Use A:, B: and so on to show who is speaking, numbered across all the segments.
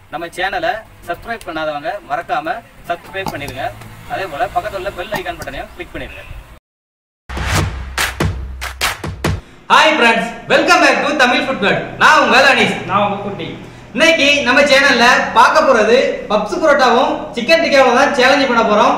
A: நம்ம சேனலை சப்ஸ்கிரைப் பண்ணாதவங்க மறக்காம சப்ஸ்கிரைப் பண்ணிருங்க அதே போல பக்கத்துல உள்ள பெல் ஐகான் பட்டனையும் கிளிக் பண்ணிருங்க hi friends welcome back to Tamil food blood நான் உங்க அனீஸ்
B: நான் உங்க குட்டி
A: இன்னைக்கு நம்ம சேனல்ல பார்க்க போறது பப்ஸ் புரோட்டாவும் சிக்கன் டிக்காவும் தான் சேலஞ்ச் பண்ண போறோம்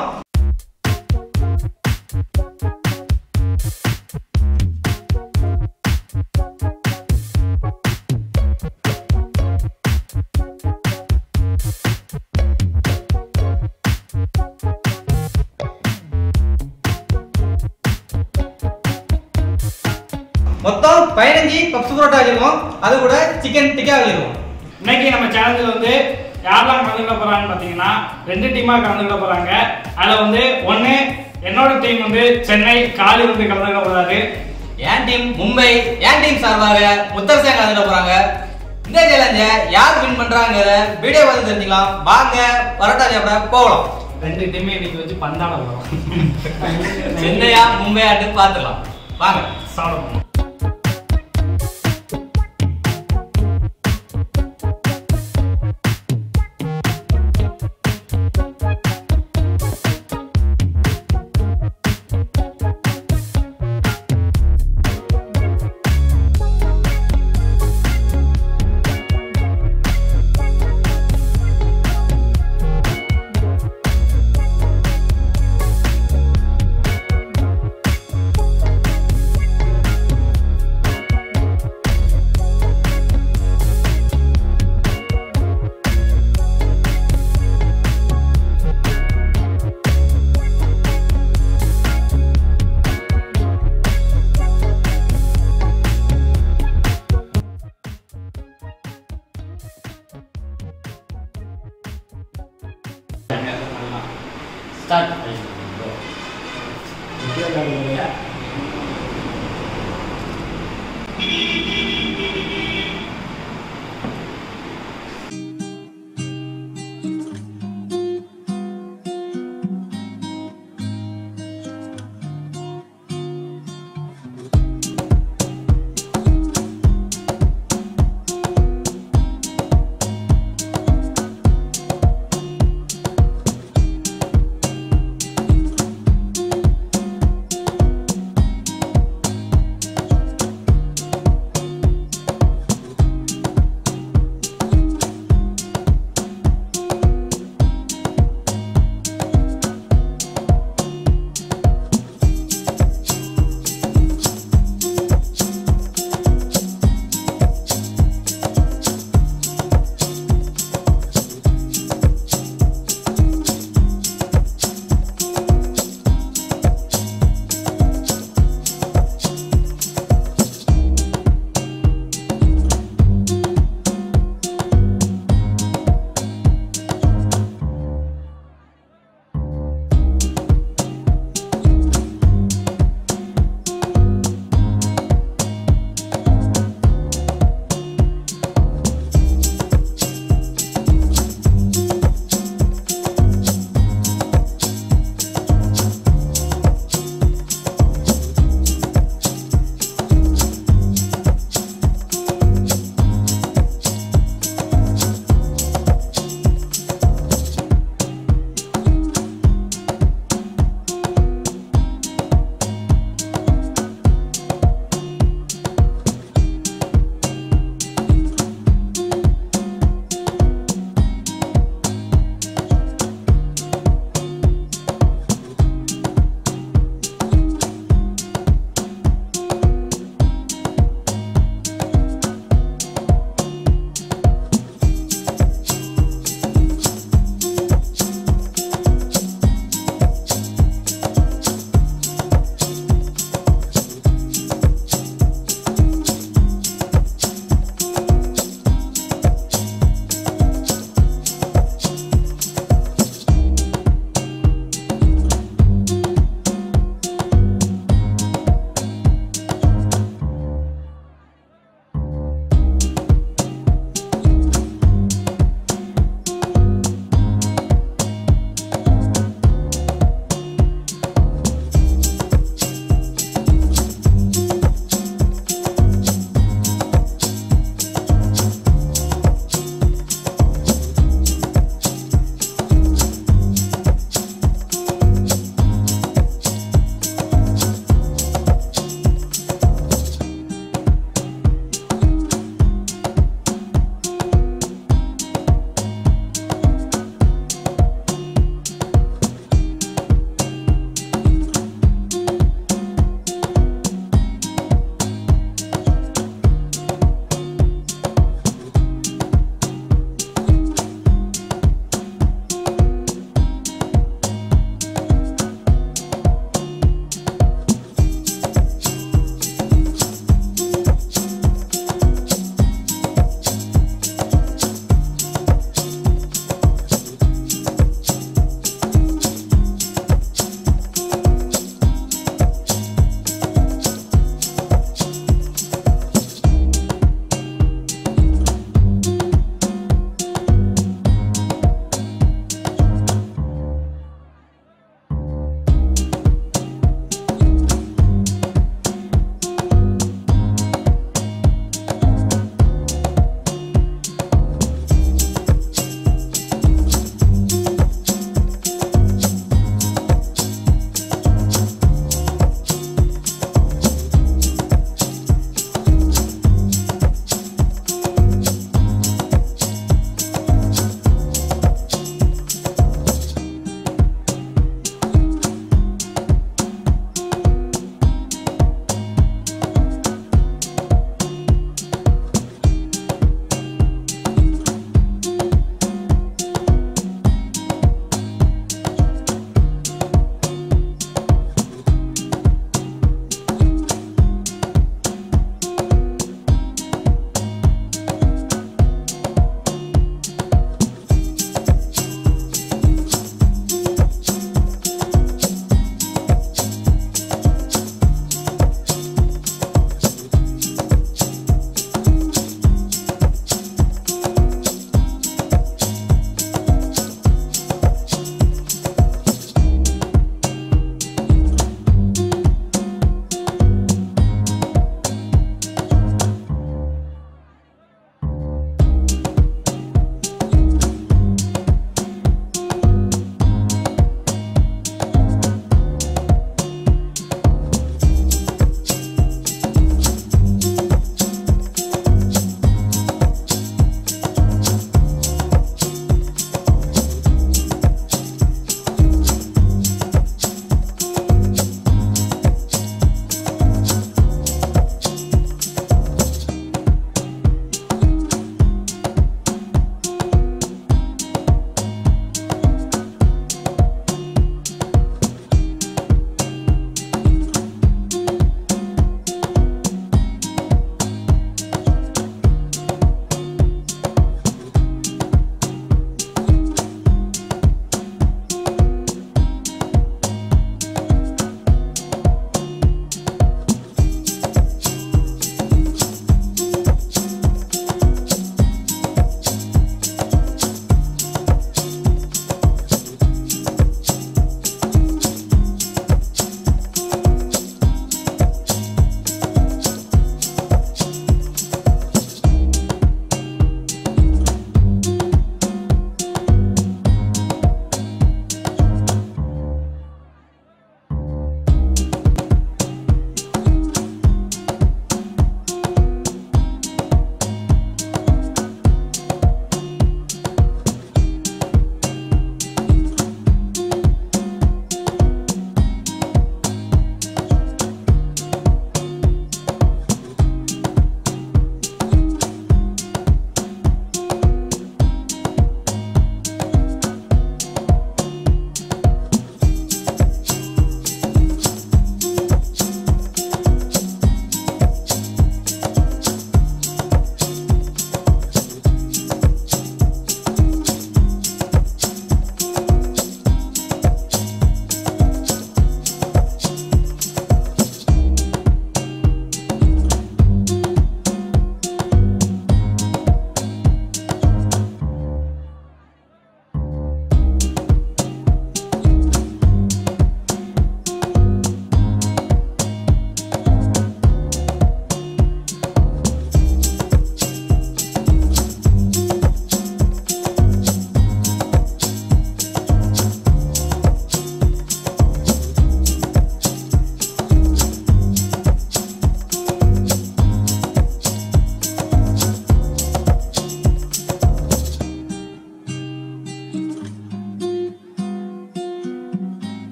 A: மொத்தம் பதினஞ்சு பப்ஸ் புரோட்டா வச்சிருக்கோம் அது கூட சிக்கன் டிக்கா வச்சிருக்கோம்
B: இன்னைக்கு நம்ம சேனல்ல வந்து யாரெல்லாம் கலந்துக்க போறாங்கன்னு பாத்தீங்கன்னா ரெண்டு டீமா கலந்துக்க போறாங்க அதுல வந்து ஒண்ணு என்னோட டீம் வந்து சென்னை காலி வந்து கலந்துக்க போறாரு
A: என் டீம் மும்பை என் டீம் சார்பாக முத்தரசன் கலந்துட போறாங்க இந்த சேலஞ்ச யார் வின் பண்றாங்க வீடியோ பார்த்து தெரிஞ்சுக்கலாம் வாங்க பரோட்டா சாப்பிட போகலாம்
B: ரெண்டு டீமே இன்னைக்கு வச்சு பந்தாட போறோம்
A: சென்னையா மும்பையாட்டு பார்த்துக்கலாம் வாங்க
B: சாப்பிட போறோம் ஸ்டார்ட்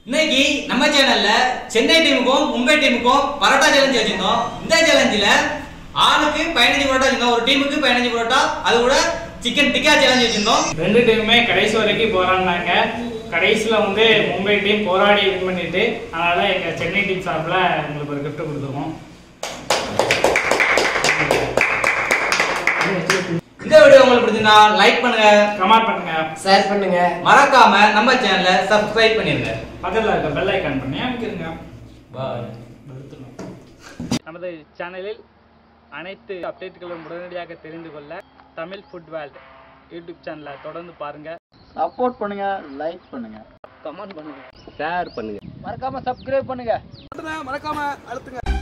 A: இன்னைக்கு நம்ம சேனல்ல சென்னை டீமுக்கும் மும்பை டீமுக்கும் பரோட்டா சேலஞ்ச் வச்சிருந்தோம் இந்த சேலஞ்சில் ஆளுக்கு பதினஞ்சு பரோட்டா வச்சிருந்தோம் ஒரு டீமுக்கு பதினஞ்சு பரோட்டா அது கூட சிக்கன் டிக்கா சேலஞ்ச் வச்சிருந்தோம்
B: ரெண்டு டீமுமே கடைசி வரைக்கும் போராடினாங்க கடைசியில் வந்து மும்பை டீம் போராடி வின் பண்ணிட்டு அதனால எங்க சென்னை டீம் சார்பில் உங்களுக்கு ஒரு gift கொடுத்துருக்கோம்
A: இந்த வீடியோ உங்களுக்கு பிடிச்சிருந்தா லைக் பண்ணுங்க
B: கமெண்ட் பண்ணுங்க
C: ஷேர் பண்ணுங்க
A: மறக்காம நம்ம சேனலை சப்ஸ்கிரைப் பண்ணிருங்க
B: பக்கத்தில் இருக்க பெல் ஐக்கான் பண்ணி அமைக்கிருங்க
A: பாய்
B: நமது சேனலில் அனைத்து அப்டேட்டுகளும் உடனடியாக தெரிந்து கொள்ள தமிழ் ஃபுட் வேர்ல்ட் யூடியூப் சேனலை தொடர்ந்து பாருங்க
C: சப்போர்ட் பண்ணுங்க லைக் பண்ணுங்க
D: கமெண்ட் பண்ணுங்க ஷேர் பண்ணுங்க
C: மறக்காம சப்ஸ்கிரைப் பண்ணுங்க
D: மறக்காம அழுத்துங்க